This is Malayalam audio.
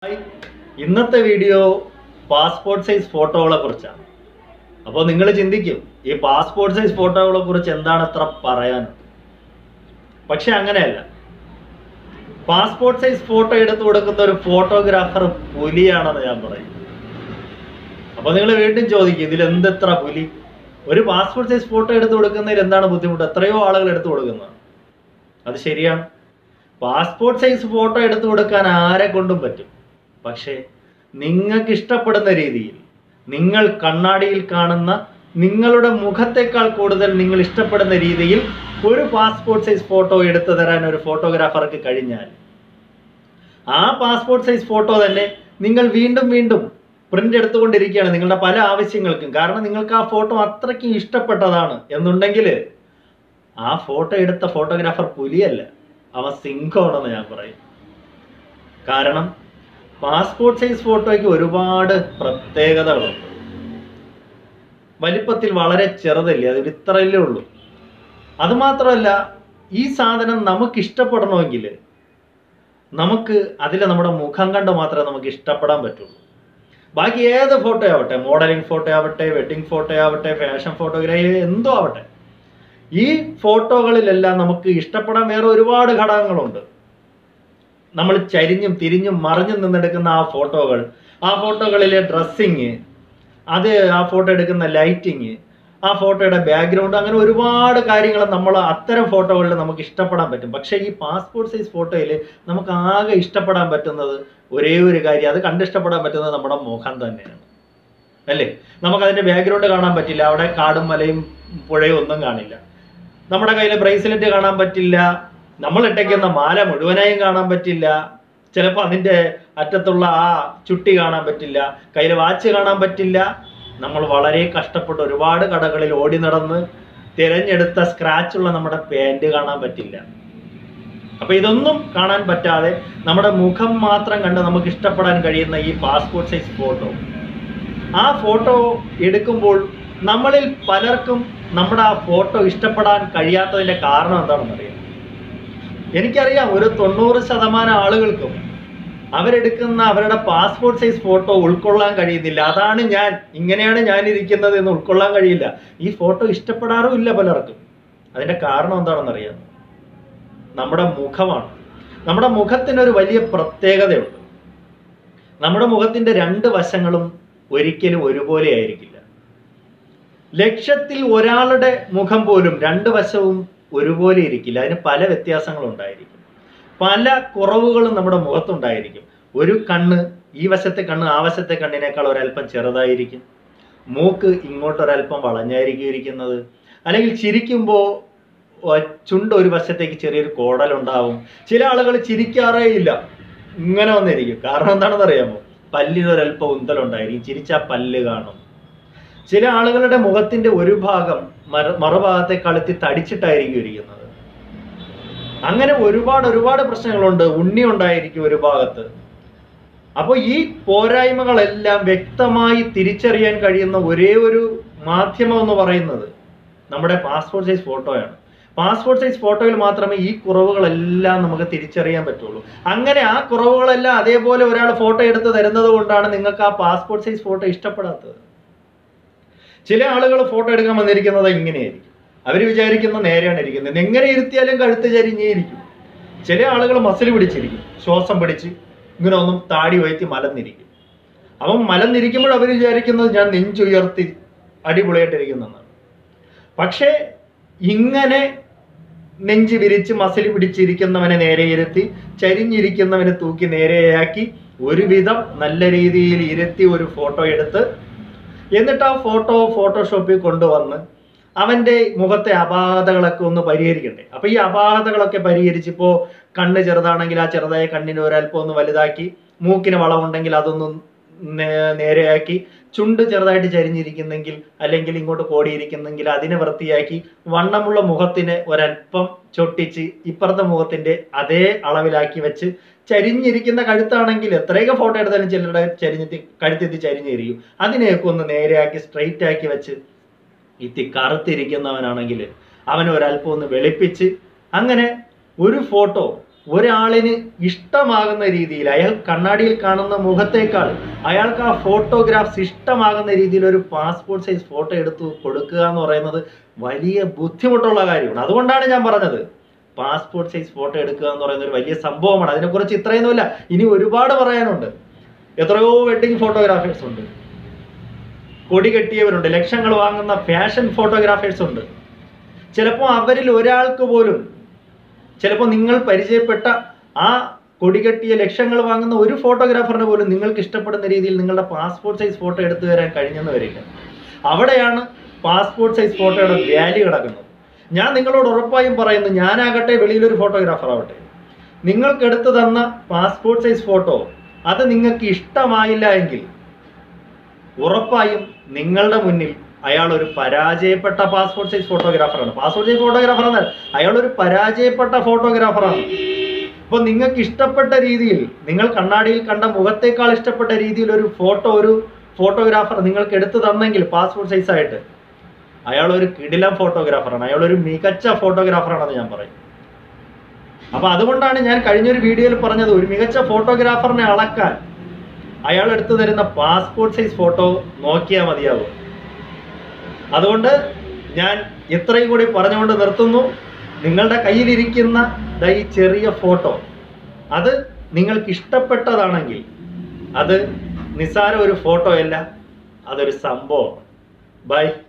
ഹായ്. ഇന്നത്തെ വീഡിയോ പാസ്പോർട്ട് സൈസ് ഫോട്ടോകളെ കുറിച്ചാണ് അപ്പോൾ നിങ്ങൾ ചിന്തിക്കും ഈ പാസ്പോർട്ട് സൈസ് ഫോട്ടോകളെ കുറിച്ച് എന്താണ് അത്ര പറയാൻ പക്ഷെ അങ്ങനെയല്ല പാസ്പോർട്ട് സൈസ് ഫോട്ടോ എടുത്തു കൊടുക്കുന്ന ഒരു ഫോട്ടോഗ്രാഫർ പുലിയാണെന്ന് ഞാൻ പറയും അപ്പൊ നിങ്ങൾ വീണ്ടും ചോദിക്കും ഇതിൽ എന്തെത്ര പുലി ഒരു പാസ്പോർട്ട് സൈസ് ഫോട്ടോ എടുത്തു കൊടുക്കുന്നതിൽ എന്താണ് ബുദ്ധിമുട്ട് എത്രയോ ആളുകൾ എടുത്തു കൊടുക്കുന്നതാണ് അത് ശരിയാണ് പാസ്പോർട്ട് സൈസ് ഫോട്ടോ എടുത്തു കൊടുക്കാൻ ആരെ കൊണ്ടും പറ്റും പക്ഷേ നിങ്ങൾക്ക് ഇഷ്ടപ്പെടുന്ന രീതിയിൽ നിങ്ങൾ കണ്ണാടിയിൽ കാണുന്ന നിങ്ങളുടെ മുഖത്തേക്കാൾ കൂടുതൽ നിങ്ങൾ ഇഷ്ടപ്പെടുന്ന രീതിയിൽ ഒരു പാസ്പോർട്ട് സൈസ് ഫോട്ടോ എടുത്തു തരാൻ ഒരു ഫോട്ടോഗ്രാഫർക്ക് കഴിഞ്ഞാൽ ആ പാസ്പോർട്ട് സൈസ് ഫോട്ടോ തന്നെ നിങ്ങൾ വീണ്ടും വീണ്ടും പ്രിന്റ് എടുത്തുകൊണ്ടിരിക്കുകയാണ് നിങ്ങളുടെ പല ആവശ്യങ്ങൾക്കും കാരണം നിങ്ങൾക്ക് ആ ഫോട്ടോ അത്രയ്ക്കും ഇഷ്ടപ്പെട്ടതാണ് എന്നുണ്ടെങ്കിൽ ആ ഫോട്ടോ എടുത്ത ഫോട്ടോഗ്രാഫർ പുലിയല്ല അവൻ സിംഹമാണെന്ന് ഞാൻ പറയും കാരണം പാസ്പോർട്ട് സൈസ് ഫോട്ടോയ്ക്ക് ഒരുപാട് പ്രത്യേകതകളുണ്ട് വലിപ്പത്തിൽ വളരെ ചെറുതല്ലേ അത് ഇത്രയല്ലേ ഉള്ളൂ അതുമാത്രമല്ല ഈ സാധനം നമുക്ക് ഇഷ്ടപ്പെടണമെങ്കിൽ നമുക്ക് അതിൽ നമ്മുടെ മുഖം കണ്ട് മാത്രമേ നമുക്ക് ഇഷ്ടപ്പെടാൻ പറ്റുള്ളൂ ബാക്കി ഏത് ഫോട്ടോ ആവട്ടെ മോഡലിംഗ് ഫോട്ടോ ആവട്ടെ വെഡിങ് ഫോട്ടോ ആവട്ടെ ഫാഷൻ ഫോട്ടോഗ്രാഫി എന്തോ ആവട്ടെ ഈ ഫോട്ടോകളിലെല്ലാം നമുക്ക് ഇഷ്ടപ്പെടാൻ വേറെ ഒരുപാട് ഘടകങ്ങളുണ്ട് നമ്മൾ ചരിഞ്ഞും തിരിഞ്ഞും മറിഞ്ഞും നിന്നെടുക്കുന്ന ആ ഫോട്ടോകൾ ആ ഫോട്ടോകളിലെ ഡ്രസ്സിങ് അത് ആ ഫോട്ടോ എടുക്കുന്ന ലൈറ്റിങ് ആ ഫോട്ടോയുടെ ബാക്ക്ഗ്രൗണ്ട് അങ്ങനെ ഒരുപാട് കാര്യങ്ങൾ നമ്മൾ അത്തരം ഫോട്ടോകളിൽ നമുക്ക് ഇഷ്ടപ്പെടാൻ പറ്റും പക്ഷേ ഈ പാസ്പോർട്ട് സൈസ് ഫോട്ടോയിൽ നമുക്ക് ആകെ ഇഷ്ടപ്പെടാൻ പറ്റുന്നത് ഒരേ ഒരു കാര്യം അത് കണ്ടിഷ്ടപ്പെടാൻ പറ്റുന്നത് നമ്മുടെ മുഖം തന്നെയാണ് അല്ലേ നമുക്ക് അതിന്റെ ബാക്ക്ഗ്രൗണ്ട് കാണാൻ പറ്റില്ല അവിടെ കാടും മലയും പുഴയും ഒന്നും കാണില്ല നമ്മുടെ കയ്യിൽ ബ്രേസ്ലെറ്റ് കാണാൻ പറ്റില്ല നമ്മൾ ഇട്ടയ്ക്കുന്ന മാല മുഴുവനായും കാണാൻ പറ്റില്ല ചിലപ്പോൾ അതിന്റെ അറ്റത്തുള്ള ആ ചുട്ടി കാണാൻ പറ്റില്ല കയ്യിൽ വാച്ച് കാണാൻ പറ്റില്ല നമ്മൾ വളരെ കഷ്ടപ്പെട്ട് ഒരുപാട് കടകളിൽ ഓടി നടന്ന് തിരഞ്ഞെടുത്ത സ്ക്രാച്ച് ഉള്ള നമ്മുടെ പാൻറ് കാണാൻ പറ്റില്ല അപ്പൊ ഇതൊന്നും കാണാൻ പറ്റാതെ നമ്മുടെ മുഖം മാത്രം കണ്ട് നമുക്ക് ഇഷ്ടപ്പെടാൻ കഴിയുന്ന ഈ പാസ്പോർട്ട് സൈസ് ഫോട്ടോ ആ ഫോട്ടോ എടുക്കുമ്പോൾ നമ്മളിൽ പലർക്കും നമ്മുടെ ആ ഫോട്ടോ ഇഷ്ടപ്പെടാൻ കഴിയാത്തതിന്റെ കാരണം എന്താണെന്ന് അറിയാം എനിക്കറിയാം ഒരു തൊണ്ണൂറ് ശതമാനം ആളുകൾക്കും അവരെടുക്കുന്ന അവരുടെ പാസ്പോർട്ട് സൈസ് ഫോട്ടോ ഉൾക്കൊള്ളാൻ കഴിയുന്നില്ല അതാണ് ഞാൻ ഇങ്ങനെയാണ് ഞാൻ ഇരിക്കുന്നത് എന്ന് ഉൾക്കൊള്ളാൻ കഴിയില്ല ഈ ഫോട്ടോ ഇഷ്ടപ്പെടാറും ഇല്ല പലർക്കും അതിന്റെ കാരണം എന്താണെന്ന് അറിയാം നമ്മുടെ മുഖമാണ് നമ്മുടെ മുഖത്തിന് ഒരു വലിയ പ്രത്യേകതയുണ്ട് നമ്മുടെ മുഖത്തിന്റെ രണ്ട് വശങ്ങളും ഒരിക്കലും ഒരുപോലെ ആയിരിക്കില്ല ലക്ഷത്തിൽ ഒരാളുടെ മുഖം പോലും രണ്ട് വശവും ഒരുപോലെ ഇരിക്കില്ല അതിന് പല വ്യത്യാസങ്ങളും ഉണ്ടായിരിക്കും പല കുറവുകളും നമ്മുടെ മുഖത്തുണ്ടായിരിക്കും ഒരു കണ്ണ് ഈ വശത്തെ കണ്ണ് ആ വശത്തെ കണ്ണിനേക്കാൾ ഒരല്പം ചെറുതായിരിക്കും മൂക്ക് ഇങ്ങോട്ടൊരല്പം വളഞ്ഞായിരിക്കും ഇരിക്കുന്നത് അല്ലെങ്കിൽ ചിരിക്കുമ്പോൾ ചുണ്ട് ഒരു വശത്തേക്ക് ചെറിയൊരു കോടലുണ്ടാവും ചില ആളുകൾ ചിരിക്കാറേ ഇല്ല ഇങ്ങനെ വന്നിരിക്കും കാരണം എന്താണെന്ന് അറിയാമോ പല്ലിനൊരല്പം ഉന്തലുണ്ടായിരിക്കും ചിരിച്ചാൽ പല്ല് കാണും ചില ആളുകളുടെ മുഖത്തിന്റെ ഒരു ഭാഗം മറ മറുഭാഗത്തെ കളുത്തി തടിച്ചിട്ടായിരിക്കും ഇരിക്കുന്നത് അങ്ങനെ ഒരുപാട് ഒരുപാട് പ്രശ്നങ്ങളുണ്ട് ഉണ്ണി ഉണ്ടായിരിക്കും ഒരു ഭാഗത്ത് അപ്പോൾ ഈ പോരായ്മകളെല്ലാം വ്യക്തമായി തിരിച്ചറിയാൻ കഴിയുന്ന ഒരേ ഒരു മാധ്യമം എന്ന് പറയുന്നത് നമ്മുടെ പാസ്പോർട്ട് സൈസ് ഫോട്ടോയാണ് പാസ്പോർട്ട് സൈസ് ഫോട്ടോയിൽ മാത്രമേ ഈ കുറവുകളെല്ലാം നമുക്ക് തിരിച്ചറിയാൻ പറ്റുള്ളൂ അങ്ങനെ ആ കുറവുകളെല്ലാം അതേപോലെ ഒരാൾ ഫോട്ടോ എടുത്ത് തരുന്നത് കൊണ്ടാണ് നിങ്ങൾക്ക് ആ പാസ്പോർട്ട് സൈസ് ഫോട്ടോ ഇഷ്ടപ്പെടാത്തത് ചില ആളുകൾ ഫോട്ടോ എടുക്കാൻ വന്നിരിക്കുന്നത് ഇങ്ങനെയായിരിക്കും അവർ വിചാരിക്കുന്ന നേരെയാണ് ഇരിക്കുന്നത് എങ്ങനെ ഇരുത്തിയാലും കഴുത്ത് ചരിഞ്ഞേ ഇരിക്കും ചില ആളുകൾ മസിൽ പിടിച്ചിരിക്കും ശ്വാസം പിടിച്ച് ഇങ്ങനെ ഒന്നും താടി ഉയർത്തി മലന്നിരിക്കും അപ്പം മലന്നിരിക്കുമ്പോൾ അവർ വിചാരിക്കുന്നത് ഞാൻ നെഞ്ചുയർത്തി അടിപൊളിയായിട്ടിരിക്കുന്നെന്നാണ് പക്ഷേ ഇങ്ങനെ നെഞ്ച് വിരിച്ച് മസിൽ പിടിച്ചിരിക്കുന്നവനെ നേരെ ഇരുത്തി ചരിഞ്ഞിരിക്കുന്നവനെ തൂക്കി നേരെയാക്കി ഒരുവിധം നല്ല രീതിയിൽ ഇരുത്തി ഒരു ഫോട്ടോ എടുത്ത് എന്നിട്ട് ആ ഫോട്ടോ ഫോട്ടോഷോപ്പിൽ കൊണ്ടുവന്ന് അവന്റെ മുഖത്തെ അപാകതകളൊക്കെ ഒന്ന് പരിഹരിക്കണ്ടേ അപ്പൊ ഈ അപാകതകളൊക്കെ പരിഹരിച്ച് ഇപ്പോ കണ്ണ് ചെറുതാണെങ്കിൽ ആ ചെറുതായ കണ്ണിന് ഒരല്പം ഒന്ന് വലുതാക്കി മൂക്കിന് വളവുണ്ടെങ്കിൽ അതൊന്ന് നേ- നേരെയാക്കി ചുണ്ട് ചെറുതായിട്ട് ചരിഞ്ഞിരിക്കുന്നെങ്കിൽ അല്ലെങ്കിൽ ഇങ്ങോട്ട് കോടിയിരിക്കുന്നെങ്കിൽ അതിനെ വൃത്തിയാക്കി വണ്ണമുള്ള മുഖത്തിന് ഒരല്പം ചൊട്ടിച്ച് ഇപ്പുറത്തെ മുഖത്തിന്റെ അതേ അളവിലാക്കി വെച്ച് ചരിഞ്ഞിരിക്കുന്ന കഴുത്താണെങ്കിൽ എത്രയൊക്കെ ഫോട്ടോ എടുത്താലും ചിലരുടെ ചരിഞ്ഞെത്തി കഴുത്തെത്തി ചരിഞ്ഞിരിക്കും അതിനെയൊക്കെ ഒന്ന് നേരെയാക്കി സ്ട്രെയിറ്റ് ആക്കി വെച്ച് ഇത്തി കറുത്തിരിക്കുന്നവനാണെങ്കിൽ അവനെ ഒരല്പം ഒന്ന് വെളുപ്പിച്ച് അങ്ങനെ ഒരു ഫോട്ടോ ഒരാളിന് ഇഷ്ടമാകുന്ന രീതിയിൽ അയാൾ കണ്ണാടിയിൽ കാണുന്ന മുഖത്തേക്കാൾ അയാൾക്ക് ആ ഫോട്ടോഗ്രാഫ്സ് ഇഷ്ടമാകുന്ന രീതിയിൽ ഒരു പാസ്പോർട്ട് സൈസ് ഫോട്ടോ എടുത്തു കൊടുക്കുക എന്ന് പറയുന്നത് വലിയ ബുദ്ധിമുട്ടുള്ള കാര്യമാണ് അതുകൊണ്ടാണ് ഞാൻ പറഞ്ഞത് പാസ്പോർട്ട് സൈസ് ഫോട്ടോ എടുക്കുക എന്ന് പറയുന്നത് ഒരു വലിയ സംഭവമാണ് അതിനെക്കുറിച്ച് ഇത്രയൊന്നുമില്ല ഇനി ഒരുപാട് പറയാനുണ്ട് എത്രയോ വെഡിങ് ഫോട്ടോഗ്രാഫേഴ്സ് ഉണ്ട് കൊടി കെട്ടിയവരുണ്ട് ലക്ഷങ്ങൾ വാങ്ങുന്ന ഫാഷൻ ഫോട്ടോഗ്രാഫേഴ്സ് ഉണ്ട് ചിലപ്പോൾ അവരിൽ ഒരാൾക്ക് പോലും ചിലപ്പോൾ നിങ്ങൾ പരിചയപ്പെട്ട ആ കൊടികെട്ടിയ ലക്ഷങ്ങൾ വാങ്ങുന്ന ഒരു ഫോട്ടോഗ്രാഫറിന് പോലും നിങ്ങൾക്ക് ഇഷ്ടപ്പെടുന്ന രീതിയിൽ നിങ്ങളുടെ പാസ്പോർട്ട് സൈസ് ഫോട്ടോ എടുത്തു തരാൻ കഴിഞ്ഞെന്ന് വരില്ല അവിടെയാണ് പാസ്പോർട്ട് സൈസ് ഫോട്ടോയുടെ വാല്യൂ കിടക്കുന്നത് ഞാൻ നിങ്ങളോട് ഉറപ്പായും പറയുന്നു ഞാനാകട്ടെ വെളിയിലൊരു ഫോട്ടോഗ്രാഫർ ആവട്ടെ നിങ്ങൾക്ക് എടുത്തു തന്ന പാസ്പോർട്ട് സൈസ് ഫോട്ടോ അത് നിങ്ങൾക്ക് ഇഷ്ടമായില്ല എങ്കിൽ ഉറപ്പായും നിങ്ങളുടെ മുന്നിൽ അയാൾ ഒരു പരാജയപ്പെട്ട പാസ്പോർട്ട് സൈസ് ഫോട്ടോഗ്രാഫറാണ് പാസ്പോർട്ട് സൈസ് ഫോട്ടോഗ്രാഫർ എന്നാൽ അയാൾ ഒരു പരാജയപ്പെട്ട ഫോട്ടോഗ്രാഫറാണ് അപ്പോൾ നിങ്ങൾക്ക് ഇഷ്ടപ്പെട്ട രീതിയിൽ നിങ്ങൾ കണ്ണാടിയിൽ കണ്ട മുഖത്തേക്കാൾ ഇഷ്ടപ്പെട്ട രീതിയിൽ ഒരു ഫോട്ടോ ഒരു ഫോട്ടോഗ്രാഫർ നിങ്ങൾക്ക് എടുത്തു തന്നെങ്കിൽ പാസ്പോർട്ട് സൈസ് ആയിട്ട് അയാൾ ഒരു കിടിലം ഫോട്ടോഗ്രാഫറാണ് അയാൾ ഒരു മികച്ച ഫോട്ടോഗ്രാഫറാണെന്ന് ഞാൻ പറയും അപ്പൊ അതുകൊണ്ടാണ് ഞാൻ കഴിഞ്ഞൊരു വീഡിയോയിൽ പറഞ്ഞത് ഒരു മികച്ച ഫോട്ടോഗ്രാഫറിനെ അളക്കാൻ അയാൾ എടുത്തു തരുന്ന പാസ്പോർട്ട് സൈസ് ഫോട്ടോ നോക്കിയാൽ മതിയാവും അതുകൊണ്ട് ഞാൻ ഇത്രയും കൂടി പറഞ്ഞുകൊണ്ട് നിർത്തുന്നു നിങ്ങളുടെ കയ്യിലിരിക്കുന്ന ദാ ഈ ചെറിയ ഫോട്ടോ അത് നിങ്ങൾക്ക് ഇഷ്ടപ്പെട്ടതാണെങ്കിൽ അത് നിസ്സാര ഒരു ഫോട്ടോ അല്ല അതൊരു സംഭവം ബൈ